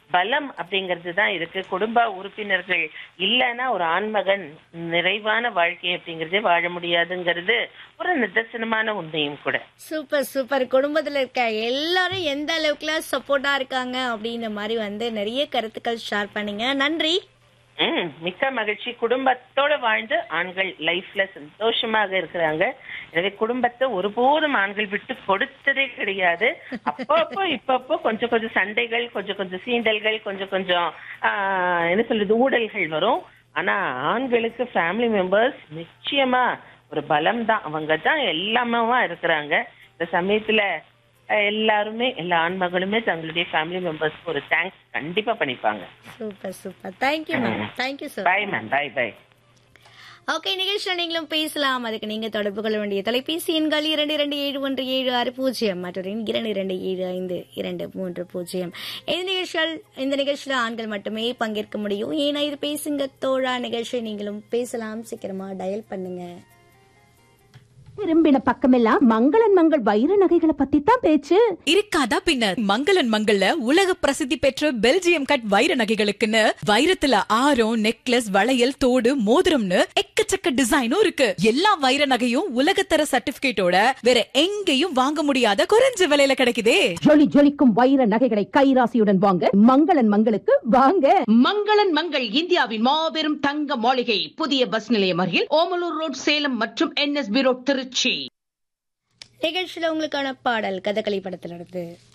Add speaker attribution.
Speaker 1: பலம் அப்படிங்கிறது தான் இருக்கு குடும்ப உறுப்பினர்கள் இல்லைன்னா ஒரு ஆண்மகன் நிறைவான வாழ்க்கை அப்படிங்கறதே வாழ முடியாதுங்கிறது ஒரு நிதர்சனமான உண்மையும் கூட
Speaker 2: சூப்பர் சூப்பர் குடும்பத்துல இருக்க எல்லாரும் எந்த அளவுக்குலாம் சப்போர்ட்டா இருக்காங்க அப்படின்ற மாதிரி வந்து நிறைய கருத்துக்கள் ஷேர் பண்ணீங்க நன்றி
Speaker 1: ம் மிக்க மகிழ்ச்சி குடும்பத்தோட வாழ்ந்து ஆண்கள் லைஃப்ல சந்தோஷமாக இருக்கிறாங்க எனவே குடும்பத்தை ஒருபோதும் ஆண்கள் விட்டு கொடுத்ததே கிடையாது அப்பப்போ இப்பப்போ கொஞ்சம் கொஞ்சம் சண்டைகள் கொஞ்சம் கொஞ்சம் சீண்டல்கள் கொஞ்சம் கொஞ்சம் ஆஹ், என்ன சொல்றது ஊடல்கள் வரும் ஆனா ஆண்களுக்கு ஃபேமிலி மெம்பர்ஸ் நிச்சயமா ஒரு பலம் தான் அவங்க தான் எல்லாமே இருக்கிறாங்க இந்த சமயத்துல அஹ், எல்லாருமே எல்லா ஆண்மகளுமே தங்களுடைய ஃபேமிலி மெம்பர்ஸ்க்கு ஒரு தேங்க்ஸ் கண்டிப்பா பண்ணிப்பாங்க
Speaker 2: super super thank you ma'am thank you sir
Speaker 1: bye ma'am bye bye
Speaker 2: okay நிகழ்ச்சியில் நீங்களும் பேசலாம் அதுக்கு நீங்க தொடர்பு கொள்ள வேண்டிய தொலைபேசி எண்கள் இரண்டு இரண்டு ஏழு ஒன்று ஏழு ஆறு பூஜ்ஜியம் மற்றொரு எண் இரண்டு இரண்டு ஏழு ஐந்து இரண்டு மூன்று பூஜ்ஜியம் இந்த நிகழ்ச்சியில் இந்த நிகழ்ச்சியில் ஆண்கள் மட்டுமே பங்கேற்க முடியும் ஏன்னா இது பேசுங்க தோழா நிகழ்ச்சியை நீங்களும் பேசலாம் சீக்கிரமா டயல் பண்ணுங்க
Speaker 3: திரும்பின பக்கமெல்லாம் மங்களன் மங்கள் வைர நகைகளை பத்தி தான் பேச்சு
Speaker 4: இருக்காதா பின்ன மங்களன் மங்கள்ல உலக பிரசித்தி பெற்ற பெல்ஜியம் கட் வைர நகைகளுக்குன்னு வைரத்துல ஆரம் நெக்லஸ் வளையல் தோடு மோதிரம்னு எக்கச்சக்க டிசைனும் இருக்கு எல்லா வைர நகையும் உலகத்தர சர்டிபிகேட்டோட வேற எங்கேயும் வாங்க முடியாத குறைஞ்ச விலையில கிடைக்குதே
Speaker 3: ஜொலி ஜொலிக்கும் வைர நகைகளை கைராசியுடன் வாங்க மங்களன் மங்களுக்கு வாங்க
Speaker 5: மங்களன் மங்கள் இந்தியாவின் மாபெரும் தங்க மாளிகை புதிய பஸ் நிலையம் அருகில் ஓமலூர் ரோட் சேலம் மற்றும் என்எஸ்பி ரோட் திருச்சி
Speaker 2: நிகழ்ச்சியில் உங்களுக்கான பாடல் கதகளி படத்திலிருந்து